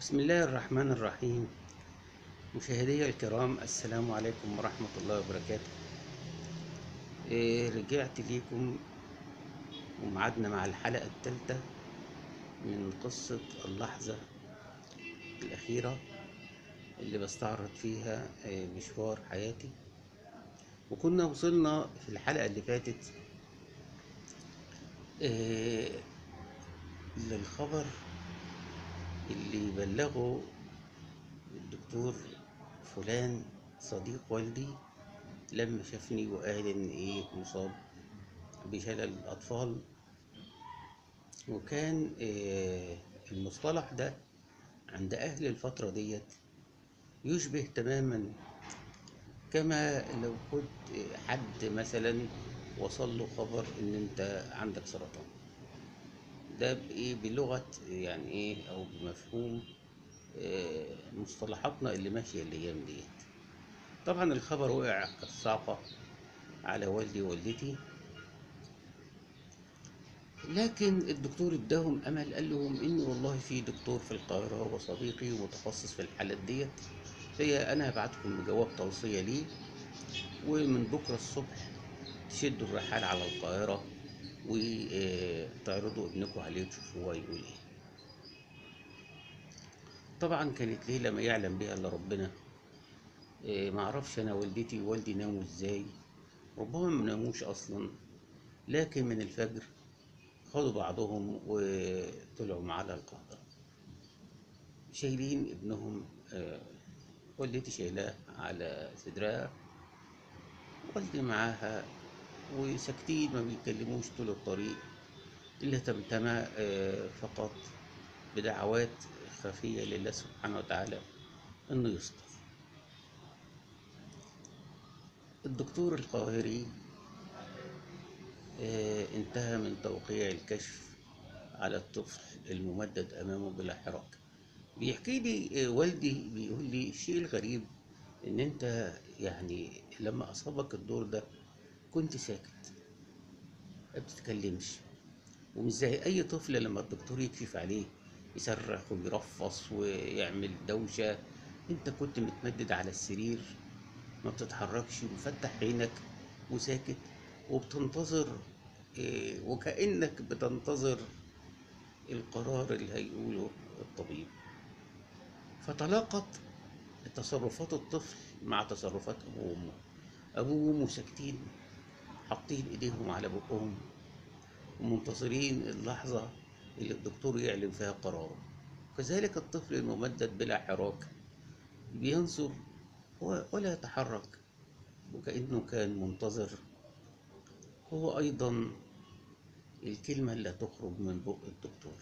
بسم الله الرحمن الرحيم مشاهدي الكرام السلام عليكم ورحمة الله وبركاته إيه رجعت ليكم ومعدنا مع الحلقة الثالثة من قصة اللحظة الأخيرة اللي بستعرض فيها إيه، مشوار حياتي وكنا وصلنا في الحلقة اللي فاتت إيه، للخبر اللي بلغه الدكتور فلان صديق والدي لما شافني وقال ان ايه مصاب بشلل الاطفال وكان آه، المصطلح ده عند اهل الفترة ديت يشبه تماما كما لو كنت حد مثلا وصل له خبر ان انت عندك سرطان ده بإيه بلغة يعني إيه أو بمفهوم آه، مصطلحاتنا اللي ماشية الأيام ديت طبعا الخبر وقع كالصعقة على والدي ووالدتي لكن الدكتور اداهم امل قال لهم ان والله في دكتور في القاهره هو صديقي ومتخصص في الحالات ديت فهي انا هبعتكم جواب توصيه ليه ومن بكره الصبح تشدوا الرحال على القاهره وتعرضوا ابنكم عليه تشوفوا هو يقول ايه طبعا كانت ليله ما يعلم بها الا ربنا إيه، ما اعرفش انا والدتي ووالدي ناموا ازاي ربما ما ناموش اصلا لكن من الفجر خدوا بعضهم وطلعوا معانا القاهرة شايلين ابنهم آه، والدتي شايلاه على صدرها والدي معاها وساكتين ما بيتكلموش طول الطريق إلا تمتمى آه، فقط بدعوات خفية لله سبحانه وتعالى إنه يستر الدكتور القاهري آه، انتهى من توقيع الكشف على الطفل الممدد أمامه بلا حراك بيحكي لي آه، والدي بيقول لي الشيء الغريب إن أنت يعني لما أصابك الدور ده كنت ساكت ما بتتكلمش ومش زي أي طفل لما الدكتور يكشف عليه يصرخ ويرفص ويعمل دوشة أنت كنت متمدد على السرير ما بتتحركش ومفتح عينك وساكت وبتنتظر إيه، وكأنك بتنتظر القرار اللي هيقوله الطبيب فتلاقت تصرفات الطفل مع تصرفات أبوه وأمه أبوه وأمه ساكتين حاطين إيديهم على بقهم ومنتظرين اللحظة اللي الدكتور يعلن فيها قراره كذلك الطفل الممدد بلا حراك بينظر و- ولا يتحرك وكأنه كان منتظر هو أيضا الكلمة اللي تخرج من بق الدكتور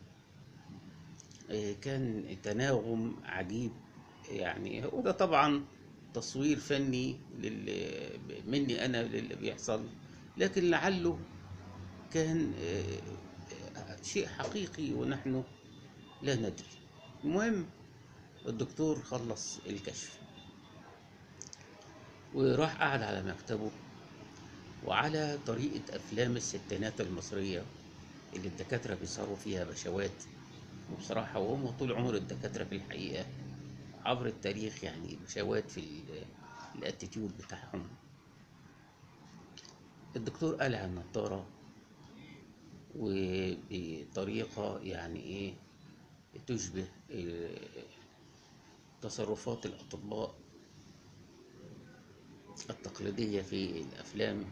آه، كان تناغم عجيب يعني هو ده طبعا تصوير فني لل... مني أنا للي بيحصل لكن لعله كان آه، آه، شيء حقيقي ونحن لا ندري المهم الدكتور خلص الكشف وراح قعد على مكتبه وعلى طريقة أفلام الستينات المصرية اللي الدكاترة بيصاروا فيها بشوات وبصراحة وهم طول عمر الدكاترة في الحقيقة عبر التاريخ يعني بشوات في ال- الاتيتيود بتاعهم الدكتور قلع النضارة وبطريقة يعني إيه تشبه آه، تصرفات الأطباء التقليدية في الأفلام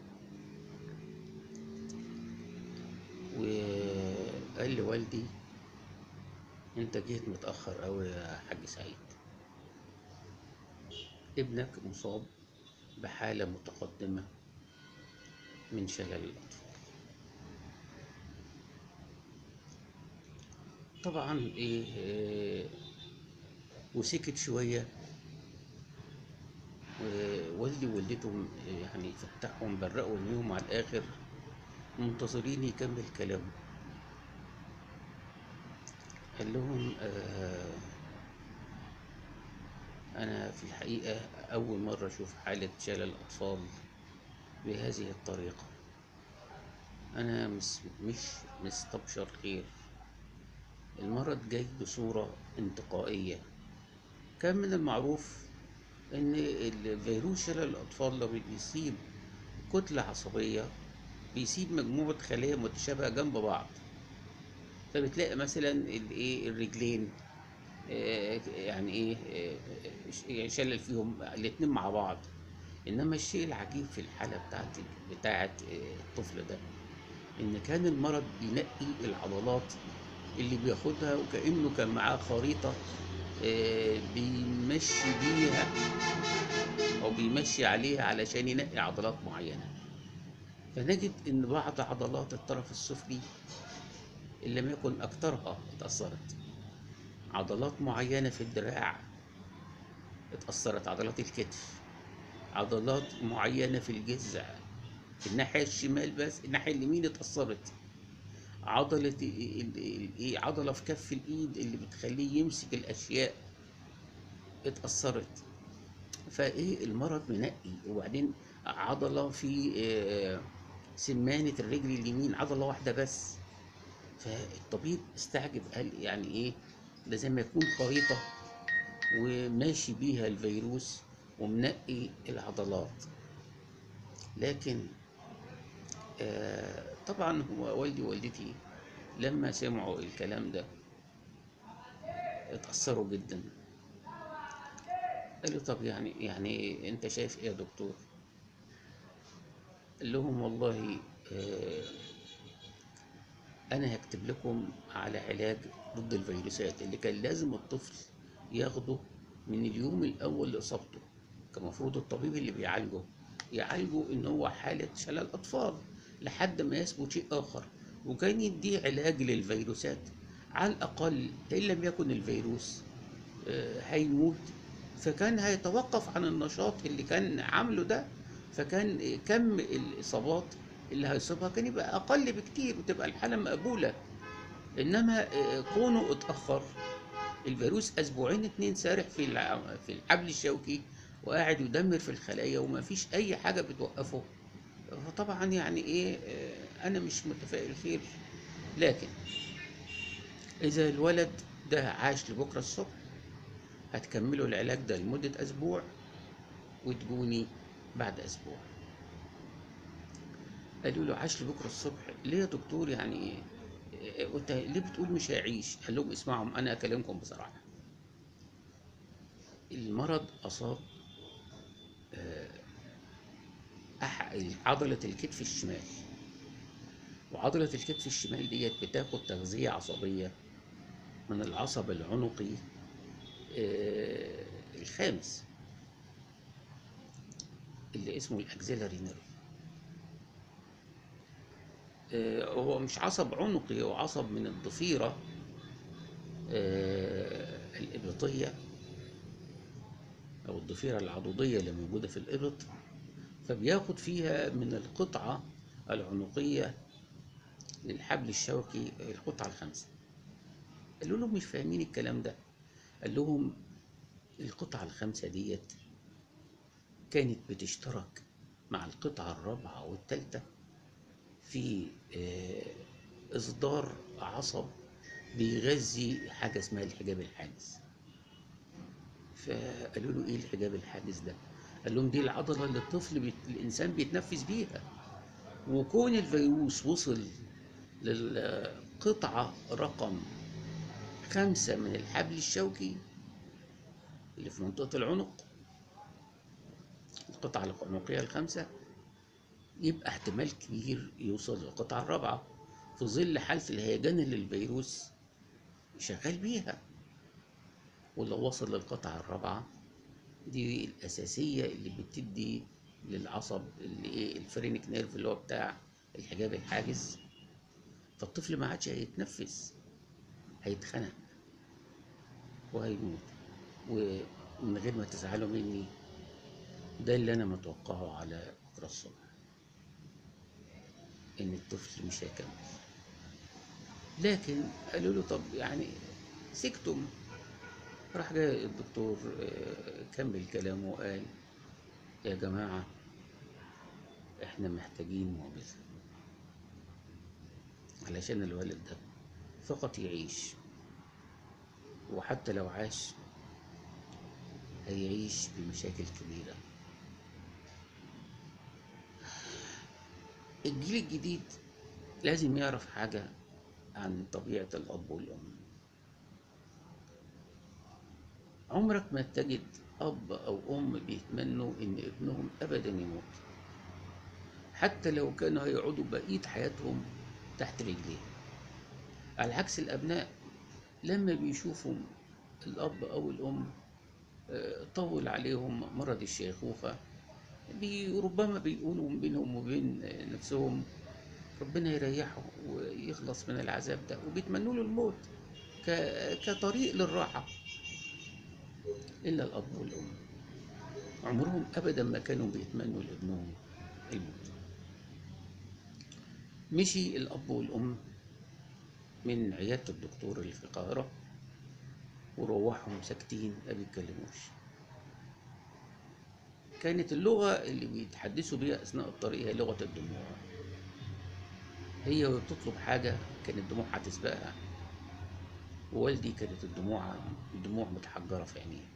وقال لوالدي انت جيت متأخر أوي يا حاج سعيد ابنك مصاب بحالة متقدمة من شلل الأطفال طبعا ايه آه، وسكت شوية ووالدي ووالدته يعني فتحهم برقوا عينيهم على الآخر منتظرين يكمل كلامه قال لهم آه أنا في الحقيقة أول مرة أشوف حالة شلل أطفال بهذه الطريقة أنا مش مش مستبشر خير المرض جاي بصورة انتقائية كان من المعروف ان الفيروس شلل الاطفال لما بيصيب كتلة عصبية بيسيب مجموعة خلايا متشابهة جنب بعض فبتلاقي مثلا الايه الرجلين آه، يعني ايه آه، شلل فيهم الاتنين مع بعض انما الشيء العجيب في الحالة بتاعت بتاعت آه، الطفل ده ان كان المرض بينقي العضلات اللي بياخدها وكأنه كان معاه خريطة آه، بيمشي بيها او بيمشي عليها علشان ينقي عضلات معينة فنجد ان بعض عضلات الطرف السفلي ان لم يكن اكثرها اتأثرت عضلات معينة في الدراع اتأثرت عضلات الكتف عضلات معينة في الجذع الناحية الشمال بس الناحية اليمين اتأثرت عضلة ال- ال- ايه عضلة في كف الإيد اللي بتخليه يمسك الأشياء اتأثرت فايه المرض منقي وبعدين عضلة في آه، سمانة الرجل اليمين عضلة واحدة بس فالطبيب استعجب قال يعني ايه ده زي ما يكون خريطة وماشي بيها الفيروس ومنقي العضلات لكن آه طبعا هو والدي ووالدتي لما سمعوا الكلام ده اتأثروا جدا قالوا طب يعني يعني انت شايف ايه يا دكتور قال لهم والله آه انا هكتب لكم على علاج ضد الفيروسات اللي كان لازم الطفل ياخده من اليوم الاول لاصابته كان المفروض الطبيب اللي بيعالجه يعالجه ان هو حالة شلل اطفال لحد ما يثبت شيء اخر وكان يديه علاج للفيروسات على الاقل ان لم يكن الفيروس آه، هيموت فكان هيتوقف عن النشاط اللي كان عامله ده فكان كم الاصابات اللي هيصيبها كان يبقى اقل بكتير وتبقى الحاله مقبوله انما آه، كونه اتاخر الفيروس اسبوعين اتنين سارح في الع- في الحبل الشوكي وقاعد يدمر في الخلايا وما فيش اي حاجه بتوقفه فطبعا يعني ايه آه، انا مش متفائل خير لكن اذا الولد ده عاش لبكره الصبح هتكملوا العلاج ده لمده اسبوع وتجوني بعد اسبوع قالوا له عاش لبكره الصبح ليه يا دكتور يعني ايه إيه، قلت ليه بتقول مش هيعيش قال لهم اسمعهم انا اكلمكم بصراحه المرض اصاب آه، أح- عضله الكتف الشمال وعضله الكتف الشمال ديت بتاخد تغذيه عصبيه من العصب العنقي آه، الخامس اللي اسمه الاكزيلاري نيرف آه، هو مش عصب عنقي هو عصب من الضفيرة آه، الإبطية أو الضفيرة العضدية اللي موجودة في الإبط فبياخد فيها من القطعة العنقية للحبل الشوكي القطعة الخامسة قالوا لهم مش فاهمين الكلام ده قال لهم القطعة الخامسة ديت كانت بتشترك مع القطعة الرابعة والثالثة في آه، إصدار عصب بيغذي حاجة اسمها الحجاب الحاجز فقالوا له إيه الحجاب الحاجز ده؟ قال لهم دي العضلة اللي الطفل بيت... الإنسان بيتنفس بيها وكون الفيروس وصل للقطعة رقم خمسة من الحبل الشوكي اللي في منطقة العنق القطعة العنقية الخامسة يبقى احتمال كبير يوصل للقطعة الرابعة في ظل حالة الهيجان اللي الفيروس شغال بيها ولو وصل للقطعة الرابعة دي الأساسية اللي بتدي للعصب اللي ايه الفرينك نيرف اللي هو بتاع الحجاب الحاجز فالطفل ما عادش هيتنفس هيتخنق وهيموت ومن غير ما تزعلوا مني ده اللي انا متوقعه على بكره الصبح ان الطفل مش هيكمل لكن قالوا له طب يعني سكتم راح جاي الدكتور آه، كمل كلامه وقال يا جماعة احنا محتاجين معجزة علشان الولد ده فقط يعيش وحتى لو عاش هيعيش بمشاكل كبيرة الجيل الجديد لازم يعرف حاجة عن طبيعة الأب والأم عمرك ما تجد أب أو أم بيتمنوا إن ابنهم أبدا يموت حتى لو كانوا هيقعدوا بقية حياتهم تحت رجليه على عكس الأبناء لما بيشوفوا الأب أو الأم آه، طول عليهم مرض الشيخوخة بي ربما بيقولوا بينهم وبين نفسهم ربنا يريحه ويخلص من العذاب ده وبيتمنوا له الموت ك- كطريق للراحة إلا الأب والأم عمرهم أبدا ما كانوا بيتمنوا لابنهم الموت مشي الأب والأم من عيادة الدكتور اللي في القاهرة وروحهم ساكتين ما بيتكلموش كانت اللغة اللي بيتحدثوا بيها أثناء الطريق هي لغة الدموع هي بتطلب حاجة كانت الدموع هتسبقها ووالدي كانت الدموع الدموع متحجرة في عينيه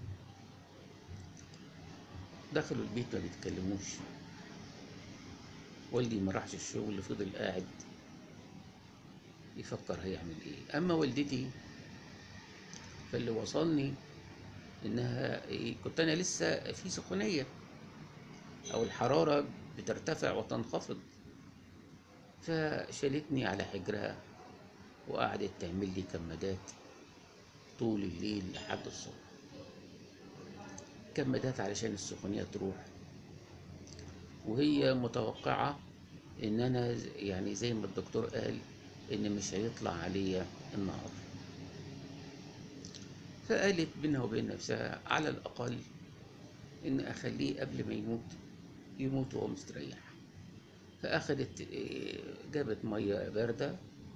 دخلوا البيت ما بيتكلموش والدي ما راحش الشغل فضل قاعد يفكر هيعمل ايه اما والدتي فاللي وصلني انها إيه كنت انا لسه في سخونيه او الحراره بترتفع وتنخفض فشالتني على حجرها وقعدت تعمل لي كمادات طول الليل لحد الصبح كمادات علشان السخونيه تروح وهي متوقعه ان انا ز- يعني زي ما الدكتور قال ان مش هيطلع عليا النهار فقالت بينها وبين نفسها على الأقل إن أخليه قبل ما يموت يموت وهو مستريح فأخدت إيه، جابت مية باردة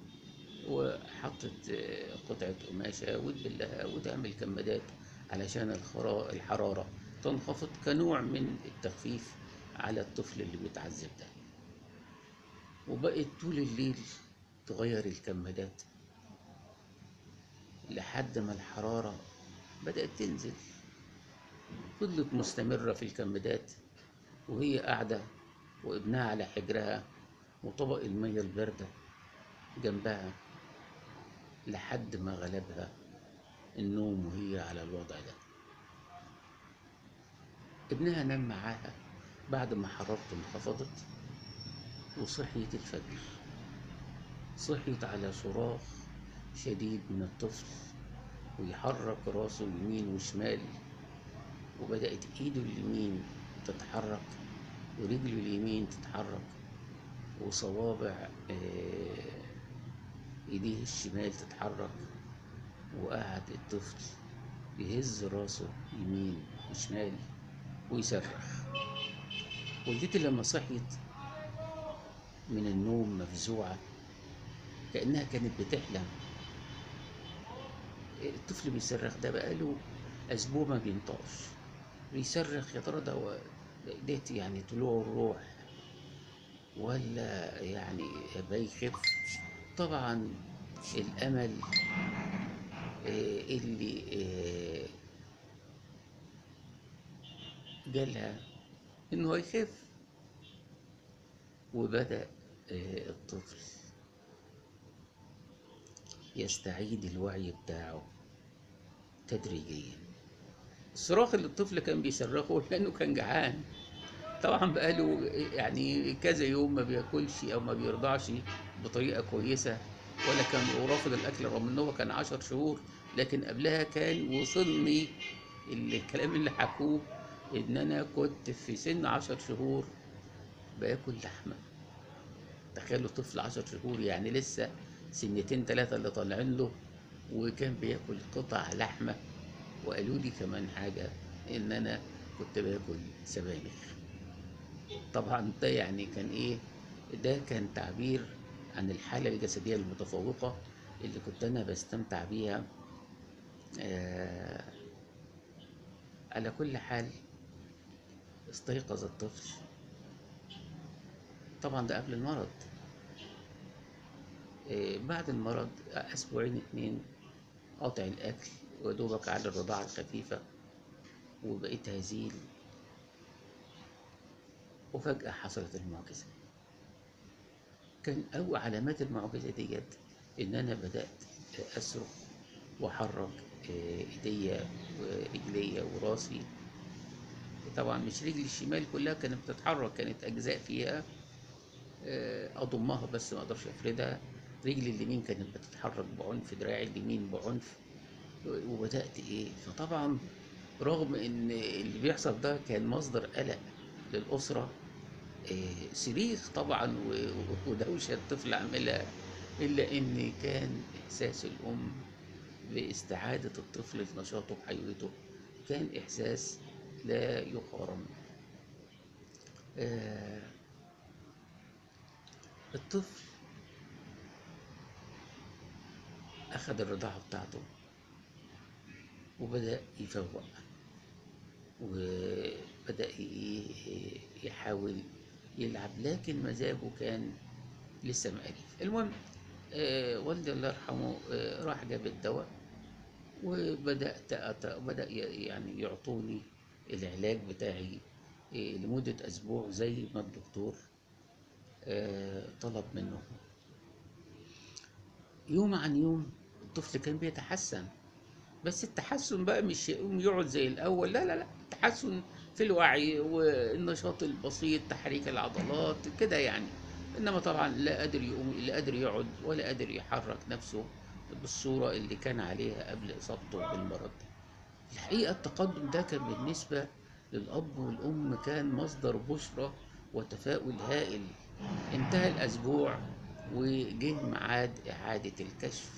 وحطت إيه، قطعة قماشة وتبلها وتعمل كمادات علشان الخرا- الحرارة تنخفض كنوع من التخفيف على الطفل اللي بيتعذب ده وبقت طول الليل تغير الكمادات لحد ما الحرارة بدأت تنزل فضلت مستمرة في الكمادات وهي قاعدة وابنها على حجرها وطبق المية الباردة جنبها لحد ما غلبها النوم وهي على الوضع ده ابنها نام معاها بعد ما حرارته انخفضت وصحيت الفجر صحيت على صراخ شديد من الطفل ويحرك راسه يمين وشمال وبدأت ايده اليمين تتحرك ورجله اليمين تتحرك وصوابع آه، ايديه الشمال تتحرك وقعد الطفل يهز راسه يمين وشمال ويصرخ والدتي لما صحيت من النوم مفزوعة كأنها كانت بتحلم الطفل بيصرخ ده بقاله أسبوع ما بينطقش بيصرخ يا ترى ده هو ديت يعني طلوع الروح ولا يعني بيخف طبعا الأمل آه، اللي آه، جالها إنه هيخف وبدأ آه، الطفل يستعيد الوعي بتاعه تدريجيا الصراخ اللي الطفل كان بيصرخه لأنه كان جعان طبعا بقاله يعني كذا يوم ما بياكلش أو ما بيرضعش بطريقة كويسة ولا كان رافض الأكل رغم إن هو كان عشر شهور لكن قبلها كان وصلني الكلام اللي حكوه إن أنا كنت في سن عشر شهور باكل لحمة تخيلوا طفل عشر شهور يعني لسه سنتين ثلاثة اللي طالعين له وكان بياكل قطع لحمة وقالوا لي كمان حاجة إن أنا كنت باكل سبانخ طبعا ده يعني كان إيه ده كان تعبير عن الحالة الجسدية المتفوقة اللي كنت أنا بستمتع بيها آه على كل حال استيقظ الطفل طبعا ده قبل المرض آه، بعد المرض اسبوعين اتنين قاطع الأكل ودوبك على الرضاعة الخفيفة وبقيت هزيل وفجأة حصلت المعجزة كان أول علامات المعجزة ديت إن أنا بدأت أصرخ وأحرك آه، إيديا ورجليا وراسي طبعا مش رجلي الشمال كلها كانت بتتحرك كانت أجزاء فيها آه، أضمها بس ما أقدرش أفردها رجلي اليمين كانت بتتحرك بعنف دراعي اليمين بعنف وبدأت إيه فطبعا رغم إن اللي بيحصل ده كان مصدر قلق للأسرة آه، صريخ طبعا و- ودوشة الطفل عاملها إلا إن كان إحساس الأم باستعادة الطفل لنشاطه وحيويته كان إحساس لا يقارن آه، الطفل أخذ الرضاعة بتاعته وبدأ يفوق وبدأ ي- يحاول يلعب لكن مزاجه كان لسه مقريف المهم آه، والدي الله يرحمه آه، راح جاب الدواء وبدأت أت... بدأ ي- يعني يعطوني العلاج بتاعي آه، لمدة أسبوع زي ما الدكتور آه، طلب منه يوم عن يوم الطفل كان بيتحسن بس التحسن بقى مش يقوم يقعد زي الأول لا لا لا التحسن في الوعي والنشاط البسيط تحريك العضلات كده يعني إنما طبعا لا قادر يقوم لا قادر يقعد ولا قادر يحرك نفسه بالصورة اللي كان عليها قبل إصابته بالمرض الحقيقة التقدم ده كان بالنسبة للأب والأم كان مصدر بشرة وتفاؤل هائل انتهى الأسبوع وجه ميعاد إعادة الكشف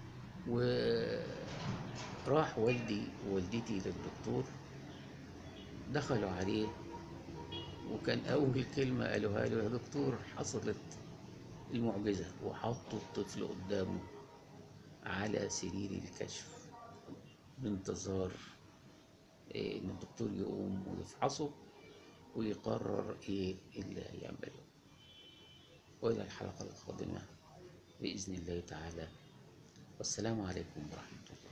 وراح والدي ووالدتي للدكتور دخلوا عليه وكان أول كلمة قالوها له يا دكتور حصلت المعجزة وحطوا الطفل قدامه على سرير الكشف بانتظار إيه، إن الدكتور يقوم ويفحصه ويقرر إيه اللي هيعمله وإلى الحلقة القادمة بإذن الله تعالى والسلام عليكم ورحمة الله